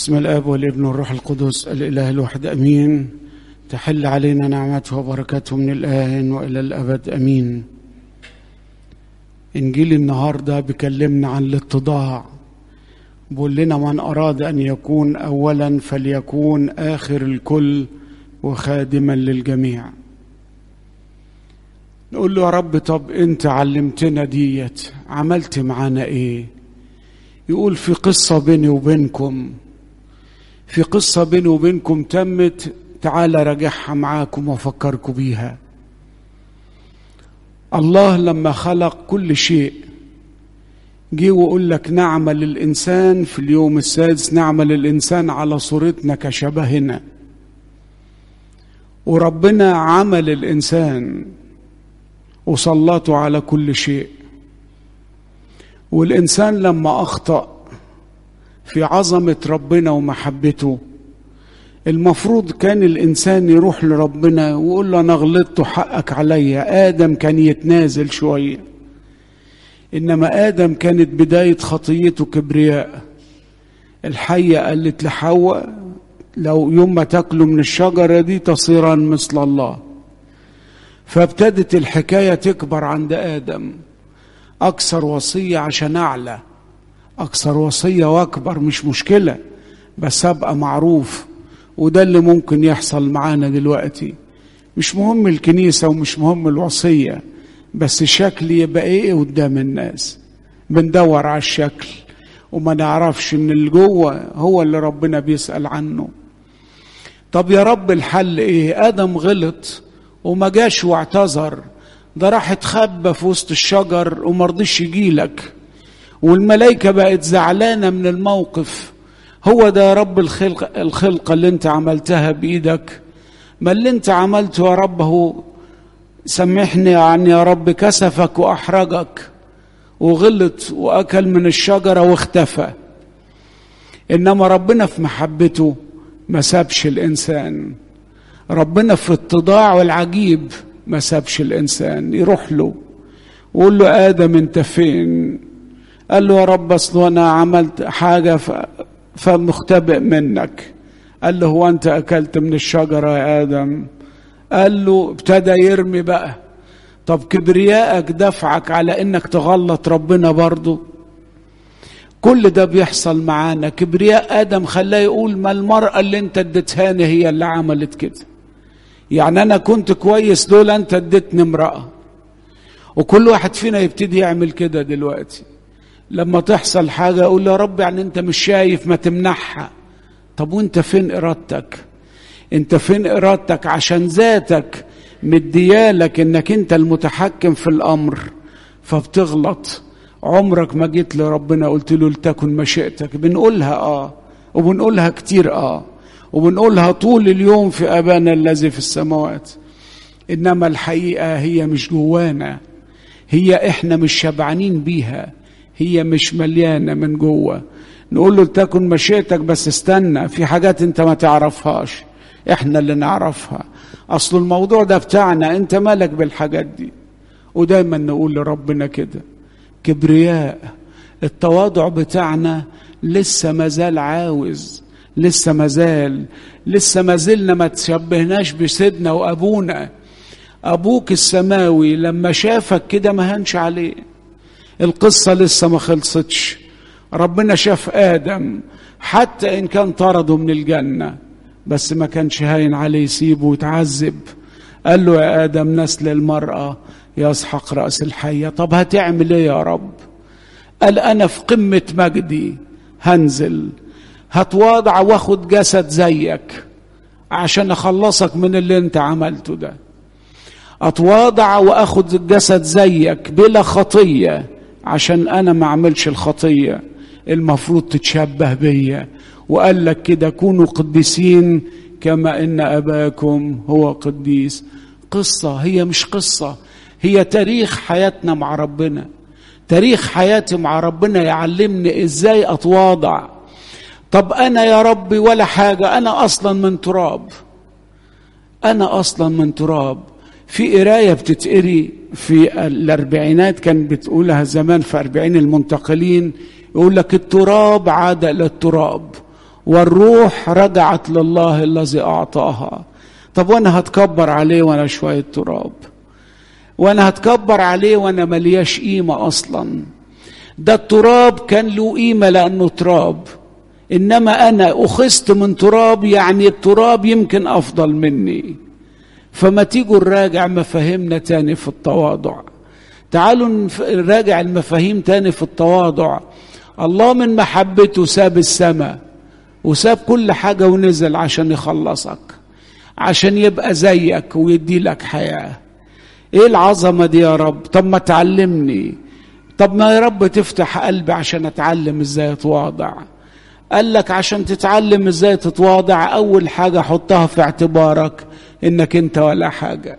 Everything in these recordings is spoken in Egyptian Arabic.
بسم الاب والابن والروح القدس الاله الواحد امين تحل علينا نعمته وبركاته من الان والى الابد امين انجيل النهارده بيكلمنا عن الاتضاع بيقول لنا من اراد ان يكون اولا فليكون اخر الكل وخادما للجميع نقول له يا رب طب انت علمتنا ديت عملت معانا ايه يقول في قصه بيني وبينكم في قصة بيني وبينكم تمت تعال راجعها معاكم وافكركم بيها الله لما خلق كل شيء جه ويقول لك نعمل الإنسان في اليوم السادس نعمل الإنسان على صورتنا كشبهنا وربنا عمل الإنسان وسلطه على كل شيء والإنسان لما أخطأ في عظمة ربنا ومحبته المفروض كان الإنسان يروح لربنا ويقول له أنا غلطت حقك عليا آدم كان يتنازل شوية إنما آدم كانت بداية خطيته كبرياء الحية قالت لحواء لو يوم ما تاكلوا من الشجرة دي تصيرا مثل الله فابتدت الحكاية تكبر عند آدم أكثر وصية عشان أعلى أكثر وصية وأكبر مش مشكلة بس أبقى معروف وده اللي ممكن يحصل معانا دلوقتي مش مهم الكنيسة ومش مهم الوصية بس شكلي يبقى إيه قدام الناس بندور على الشكل وما نعرفش إن اللي جوه هو اللي ربنا بيسأل عنه طب يا رب الحل إيه آدم غلط وما جاش واعتذر ده راح اتخبى في وسط الشجر ومرضيش يجيلك والملائكة بقت زعلانة من الموقف هو ده يا رب الخلق الخلقة اللي انت عملتها بإيدك ما اللي انت عملته يا رب هو سامحني يعني يا رب كسفك وأحرجك وغلط وأكل من الشجرة واختفى إنما ربنا في محبته ما سابش الإنسان ربنا في اتضاعه العجيب ما سابش الإنسان يروح له ويقول له آدم أنت فين قال له يا رب اصل انا عملت حاجه فمختبئ منك قال له هو انت اكلت من الشجره يا ادم قال له ابتدى يرمي بقى طب كبريائك دفعك على انك تغلط ربنا برضه كل ده بيحصل معانا كبرياء ادم خلاه يقول ما المراه اللي انت اديتهاني هي اللي عملت كده يعني انا كنت كويس دول انت اديتني امراه وكل واحد فينا يبتدي يعمل كده دلوقتي لما تحصل حاجة أقول يا رب يعني أنت مش شايف ما تمنحها طب وأنت فين إرادتك أنت فين إرادتك عشان ذاتك مديالك إنك أنت المتحكم في الأمر فبتغلط عمرك ما جيت لربنا قلت له لتكن مشيئتك بنقولها آه وبنقولها كتير آه وبنقولها طول اليوم في أبانا الذي في السماوات إنما الحقيقة هي مش جوانا هي إحنا مش شبعانين بيها هي مش مليانة من جوه نقول له لتكن مشيئتك بس استنى في حاجات انت ما تعرفهاش احنا اللي نعرفها اصل الموضوع ده بتاعنا انت مالك بالحاجات دي ودايما نقول لربنا كده كبرياء التواضع بتاعنا لسه مازال عاوز لسه مازال لسه ما زلنا ما تشبهناش بسيدنا وابونا ابوك السماوي لما شافك كده ما هنش عليه القصة لسه ما خلصتش ربنا شاف آدم حتى إن كان طرده من الجنة بس ما كانش هاين عليه يسيبه ويتعذب قال له يا آدم نسل المرأة يسحق رأس الحية طب هتعمل ايه يا رب قال أنا في قمة مجدي هنزل هتواضع واخد جسد زيك عشان أخلصك من اللي انت عملته ده أتواضع وأخد الجسد زيك بلا خطية عشان انا ما اعملش الخطيه المفروض تتشبه بيا وقال لك كده كونوا قديسين كما ان اباكم هو قديس قصه هي مش قصه هي تاريخ حياتنا مع ربنا تاريخ حياتي مع ربنا يعلمني ازاي اتواضع طب انا يا ربي ولا حاجه انا اصلا من تراب انا اصلا من تراب في قرايه بتتقري في الاربعينات كان بتقولها زمان في اربعين المنتقلين يقول لك التراب عاد الى التراب والروح رجعت لله الذي اعطاها طب وانا هتكبر عليه وانا شويه تراب وانا هتكبر عليه وانا ملياش قيمه اصلا ده التراب كان له قيمه لانه تراب انما انا اخذت من تراب يعني التراب يمكن افضل مني فما تيجوا نراجع مفاهيمنا تاني في التواضع تعالوا نراجع المفاهيم تاني في التواضع الله من محبته ساب السماء وساب كل حاجة ونزل عشان يخلصك عشان يبقى زيك ويدي لك حياة ايه العظمة دي يا رب طب ما تعلمني طب ما يا رب تفتح قلبي عشان اتعلم ازاي اتواضع قال لك عشان تتعلم ازاي تتواضع اول حاجة حطها في اعتبارك انك انت ولا حاجة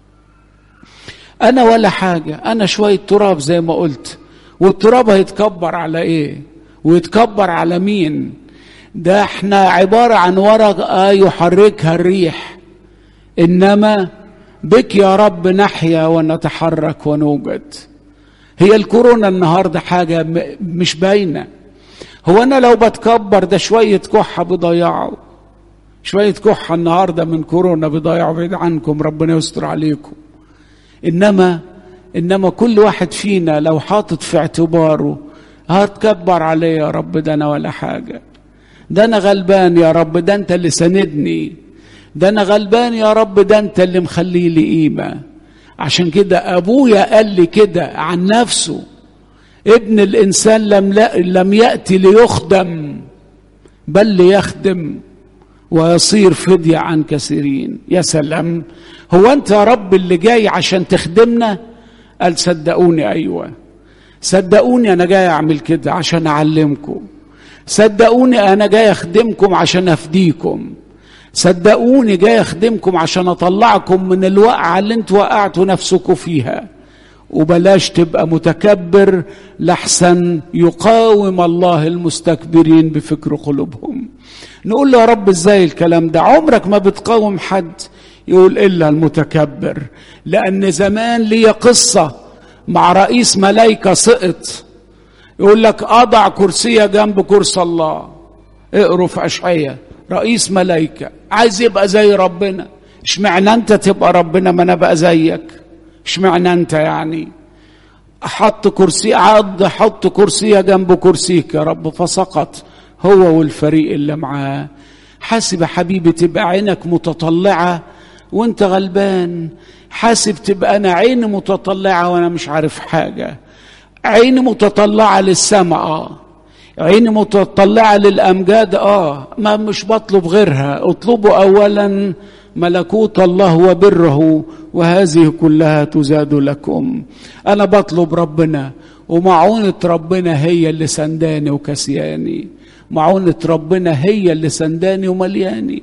انا ولا حاجة انا شوية تراب زي ما قلت والتراب هيتكبر على ايه ويتكبر على مين ده احنا عبارة عن ورقة يحركها الريح انما بك يا رب نحيا ونتحرك ونوجد هي الكورونا النهاردة حاجة مش باينة هو انا لو بتكبر ده شوية كحة بيضيعوا شوية كحة النهاردة من كورونا بيضيعوا بعيد عنكم ربنا يستر عليكم انما انما كل واحد فينا لو حاطط في اعتباره هتكبر عليه يا رب ده انا ولا حاجه ده انا غلبان يا رب ده انت اللي سندني ده انا غلبان يا رب ده انت اللي مخلي لي قيمه عشان كده ابويا قال لي كده عن نفسه ابن الانسان لم لا لم ياتي ليخدم بل ليخدم ويصير فدية عن كثيرين يا سلام هو انت يا رب اللي جاي عشان تخدمنا قال صدقوني ايوه صدقوني انا جاي اعمل كده عشان اعلمكم صدقوني انا جاي اخدمكم عشان افديكم صدقوني جاي اخدمكم عشان اطلعكم من الوقعه اللي انتوا وقعتوا نفسكم فيها وبلاش تبقى متكبر لحسن يقاوم الله المستكبرين بفكر قلوبهم نقول له يا رب ازاي الكلام ده عمرك ما بتقاوم حد يقول الا المتكبر لان زمان لي قصه مع رئيس ملايكه سقط يقول لك اضع كرسيه جنب كرسي الله اقروا في اشعياء رئيس ملايكه عايز يبقى زي ربنا اشمعنى انت تبقى ربنا ما انا بقى زيك اشمعنى انت يعني حط كرسي عض حط كرسيه جنب كرسيك يا رب فسقط هو والفريق اللي معاه حاسب يا حبيبي تبقى عينك متطلعه وانت غلبان حاسب تبقى انا عيني متطلعه وانا مش عارف حاجه عيني متطلعه للسماء اه عيني متطلعه للامجاد اه ما مش بطلب غيرها اطلبوا اولا ملكوت الله وبره وهذه كلها تزاد لكم انا بطلب ربنا ومعونة ربنا هي اللي سنداني وكسياني معونة ربنا هي اللي سنداني وملياني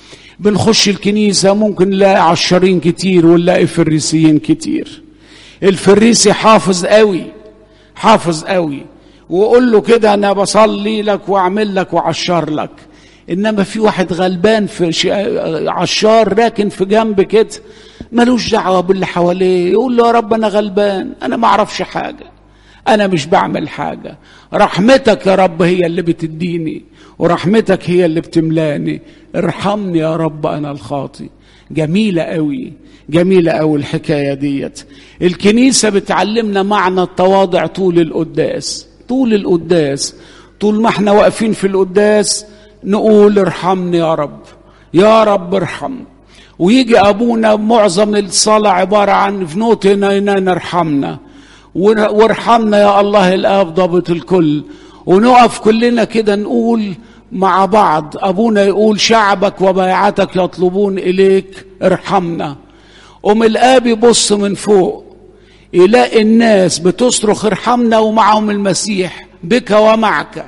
بنخش الكنيسة ممكن نلاقي عشرين كتير ونلاقي فريسيين كتير الفريسي حافظ قوي حافظ قوي وقول له كده انا بصلي لك واعمل لك وعشر لك انما في واحد غلبان في عشار راكن في جنب كده ملوش دعوه باللي حواليه يقول له يا رب انا غلبان انا ما اعرفش حاجه انا مش بعمل حاجه رحمتك يا رب هي اللي بتديني ورحمتك هي اللي بتملاني ارحمني يا رب انا الخاطي جميله قوي جميله قوي الحكايه ديت الكنيسه بتعلمنا معنى التواضع طول القداس طول القداس طول ما احنا واقفين في القداس نقول ارحمني يا رب يا رب ارحم ويجي ابونا معظم الصلاه عباره عن فنوتنا ارحمنا وارحمنا يا الله الاب ضابط الكل ونقف كلنا كده نقول مع بعض ابونا يقول شعبك وبيعتك يطلبون اليك ارحمنا قوم الاب يبص من فوق يلاقي الناس بتصرخ ارحمنا ومعهم المسيح بك ومعك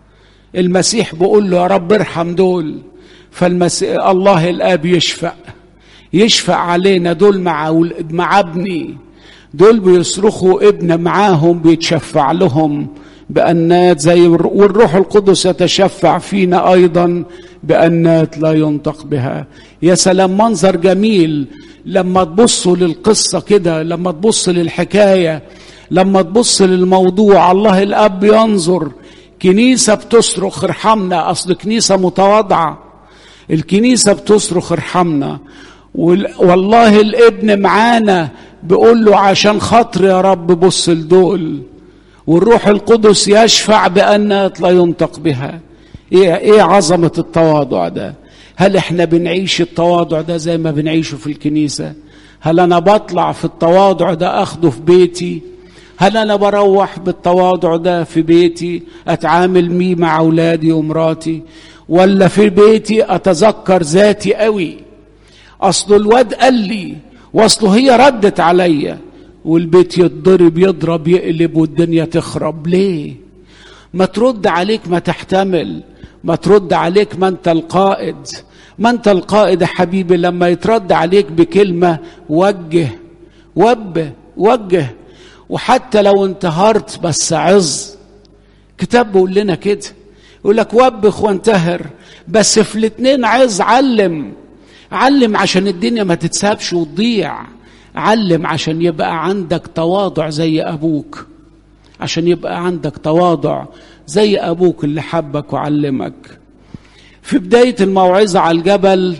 المسيح بيقول له يا رب ارحم دول فالمسيح الله الاب يشفع يشفع علينا دول مع مع ابني دول بيصرخوا ابن معاهم بيتشفع لهم بأنات زي والروح القدس يتشفع فينا أيضا بأنات لا ينطق بها يا سلام منظر جميل لما تبصوا للقصة كده لما تبص للحكاية لما تبص للموضوع الله الأب ينظر كنيسة بتصرخ ارحمنا أصل كنيسة متواضعة الكنيسة بتصرخ ارحمنا والله الابن معانا بيقول له عشان خاطر يا رب بص لدول والروح القدس يشفع بأن لا ينطق بها ايه ايه عظمة التواضع ده هل احنا بنعيش التواضع ده زي ما بنعيشه في الكنيسة هل انا بطلع في التواضع ده اخده في بيتي هل انا بروح بالتواضع ده في بيتي اتعامل ميه مع اولادي ومراتي ولا في بيتي اتذكر ذاتي قوي اصل الواد قال لي واصله هي ردت عليا والبيت يتضرب يضرب يقلب والدنيا تخرب ليه ما ترد عليك ما تحتمل ما ترد عليك ما انت القائد ما انت القائد يا حبيبي لما يترد عليك بكلمه وجه وبه وجه وحتى لو انتهرت بس عظ كتاب بيقول لنا كده يقول لك وبخ وانتهر بس في الاتنين عظ علم علم عشان الدنيا ما تتسابش وتضيع علم عشان يبقى عندك تواضع زي ابوك عشان يبقى عندك تواضع زي ابوك اللي حبك وعلمك في بدايه الموعظه على الجبل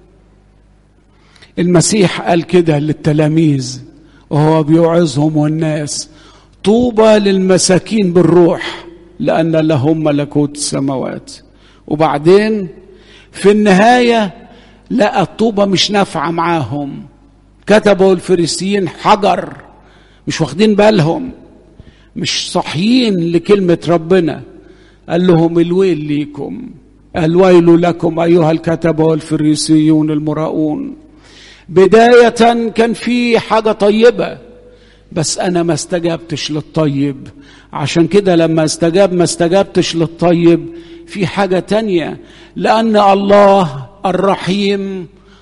المسيح قال كده للتلاميذ وهو بيوعظهم والناس طوبى للمساكين بالروح لان لهم ملكوت السماوات وبعدين في النهايه لقى الطوبه مش نافعه معاهم كتبوا الفريسيين حجر مش واخدين بالهم مش صاحيين لكلمة ربنا قال لهم الويل ليكم الويل لكم أيها الكتبة والفريسيون المراؤون بداية كان في حاجة طيبة بس أنا ما استجبتش للطيب عشان كده لما استجاب ما استجبتش للطيب في حاجة تانية لأن الله الرحيم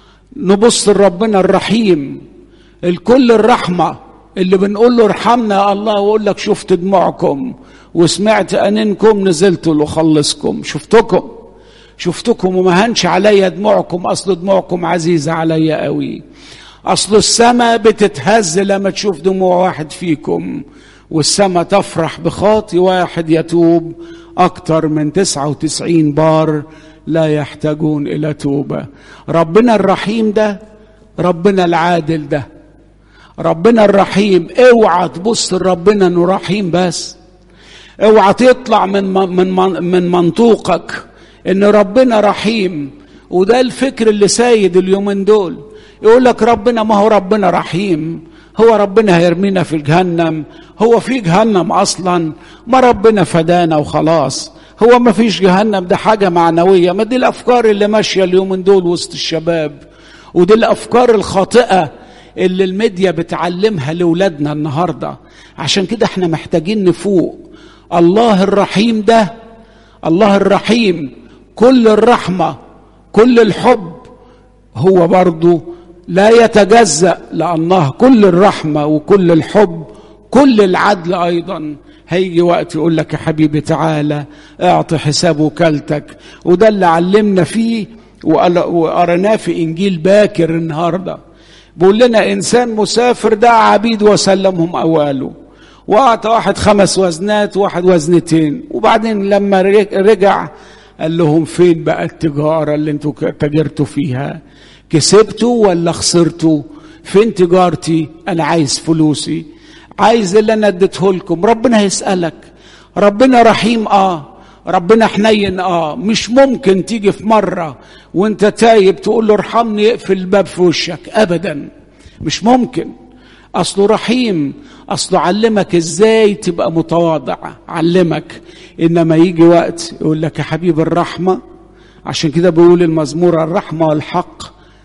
نبص لربنا الرحيم الكل الرحمة اللي بنقول له ارحمنا يا الله ويقول لك شفت دموعكم وسمعت أنينكم نزلت لأخلصكم شفتكم شفتكم وما هنش عليا دموعكم أصل دموعكم عزيزة عليا قوي أصل السماء بتتهز لما تشوف دموع واحد فيكم والسماء تفرح بخاطي واحد يتوب أكتر من تسعة وتسعين بار لا يحتاجون إلى توبة ربنا الرحيم ده ربنا العادل ده ربنا الرحيم اوعى تبص لربنا انه رحيم بس اوعى تطلع من من من منطوقك ان ربنا رحيم وده الفكر اللي سايد اليومين دول يقول لك ربنا ما هو ربنا رحيم هو ربنا هيرمينا في جهنم هو في جهنم اصلا ما ربنا فدانا وخلاص هو ما فيش جهنم ده حاجة معنوية ما دي الأفكار اللي ماشية اليومين دول وسط الشباب ودي الأفكار الخاطئة اللي الميديا بتعلمها لأولادنا النهاردة عشان كده احنا محتاجين نفوق الله الرحيم ده الله الرحيم كل الرحمة كل الحب هو برضو لا يتجزأ لأنه كل الرحمة وكل الحب كل العدل أيضا هيجي وقت يقول لك يا حبيبي تعالى اعطي حساب وكالتك وده اللي علمنا فيه وقرناه في انجيل باكر النهارده بيقول لنا انسان مسافر دعا عبيد وسلمهم اواله واعطى واحد خمس وزنات وواحد وزنتين وبعدين لما رجع قال لهم فين بقى التجاره اللي انتوا تاجرتوا فيها كسبتوا ولا خسرتوا فين تجارتي انا عايز فلوسي عايز اللي انا اديته لكم ربنا هيسالك ربنا رحيم اه ربنا حنين اه مش ممكن تيجي في مره وانت تايب تقول له ارحمني يقفل الباب في وشك ابدا مش ممكن اصله رحيم اصله علمك ازاي تبقى متواضع علمك انما يجي وقت يقول لك يا حبيب الرحمه عشان كده بيقول المزمور الرحمه والحق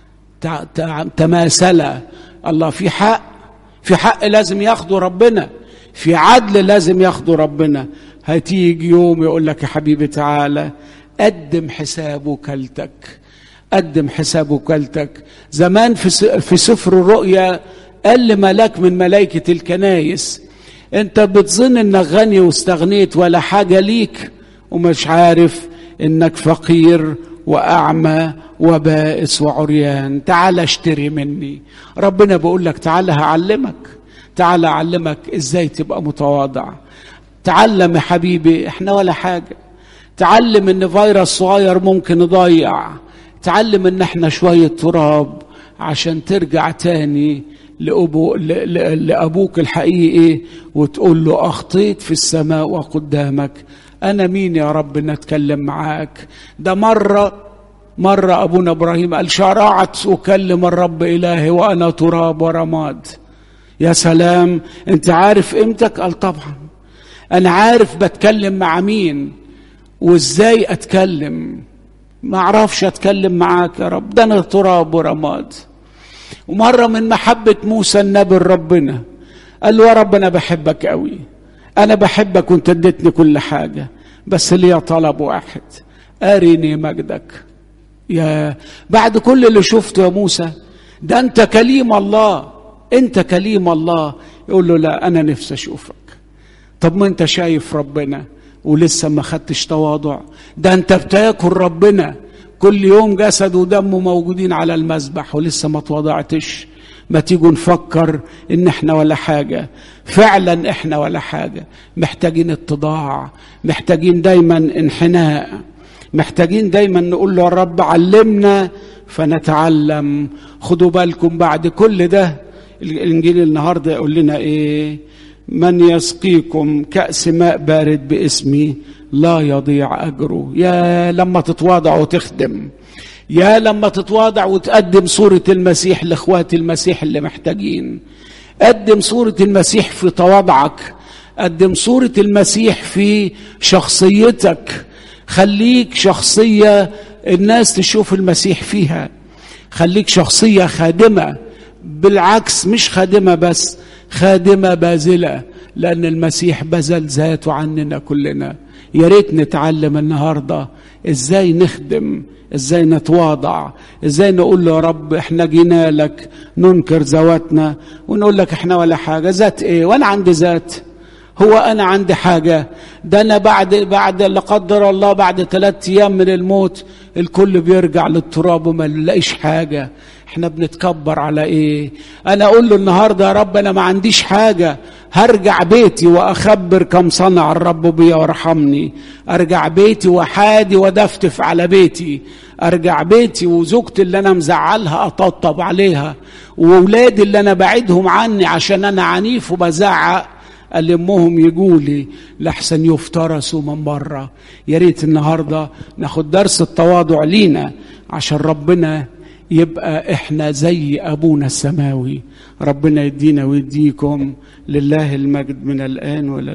تماثلا الله في حق في حق لازم ياخده ربنا في عدل لازم ياخده ربنا هتيجي يوم يقول لك يا حبيبي تعالى قدم حساب وكالتك قدم حساب وكالتك زمان في في سفر الرؤيا قال ملاك من ملائكة الكنايس انت بتظن انك غني واستغنيت ولا حاجة ليك ومش عارف انك فقير واعمى وبائس وعريان تعال اشتري مني ربنا بيقول لك تعال هعلمك تعال اعلمك ازاي تبقى متواضع تعلم يا حبيبي احنا ولا حاجة تعلم ان فيروس صغير ممكن يضيع تعلم ان احنا شوية تراب عشان ترجع تاني لأبو لأبوك الحقيقي وتقول له أخطيت في السماء وقدامك أنا مين يا رب نتكلم معاك ده مرة مرة أبونا إبراهيم قال شرعت أكلم الرب إلهي وأنا تراب ورماد يا سلام أنت عارف قيمتك قال طبعا أنا عارف بتكلم مع مين وإزاي أتكلم ما أعرفش أتكلم معاك يا رب ده أنا تراب ورماد ومرة من محبة موسى النبي ربنا قال له يا رب أنا بحبك قوي أنا بحبك وأنت اديتني كل حاجة بس ليا طلب واحد أرني مجدك يا بعد كل اللي شفته يا موسى ده أنت كليم الله أنت كليم الله يقول له لا أنا نفسي أشوفك طب ما أنت شايف ربنا ولسه ما خدتش تواضع ده أنت بتاكل ربنا كل يوم جسد ودمه موجودين على المذبح ولسه ما تواضعتش ما تيجوا نفكر ان احنا ولا حاجه فعلا احنا ولا حاجه محتاجين اتضاع محتاجين دايما انحناء محتاجين دايما نقول له يا رب علمنا فنتعلم خدوا بالكم بعد كل ده الانجيل النهارده يقول لنا ايه من يسقيكم كأس ماء بارد باسمي لا يضيع أجره يا لما تتواضع وتخدم يا لما تتواضع وتقدم صورة المسيح لإخوات المسيح اللي محتاجين قدم صورة المسيح في تواضعك قدم صورة المسيح في شخصيتك خليك شخصية الناس تشوف المسيح فيها خليك شخصية خادمة بالعكس مش خادمة بس خادمة باذلة لأن المسيح بذل ذاته عننا كلنا يا ريت نتعلم النهاردة ازاي نخدم ازاي نتواضع ازاي نقول له يا رب احنا جينا لك ننكر ذواتنا ونقول لك احنا ولا حاجة ذات ايه وانا عندي ذات هو انا عندي حاجة ده انا بعد بعد لا قدر الله بعد ثلاثة ايام من الموت الكل بيرجع للتراب وما نلاقيش حاجة احنا بنتكبر على ايه انا اقول له النهارده يا رب انا ما عنديش حاجه هرجع بيتي واخبر كم صنع الرب بي وارحمني ارجع بيتي وحادي ودفتف على بيتي ارجع بيتي وزوجتي اللي انا مزعلها اطبطب عليها واولادي اللي انا بعيدهم عني عشان انا عنيف وبزعق ألمهم يجولي لحسن يفترسوا من بره يا ريت النهارده ناخد درس التواضع لينا عشان ربنا يبقى احنا زي ابونا السماوي ربنا يدينا ويديكم لله المجد من الان والى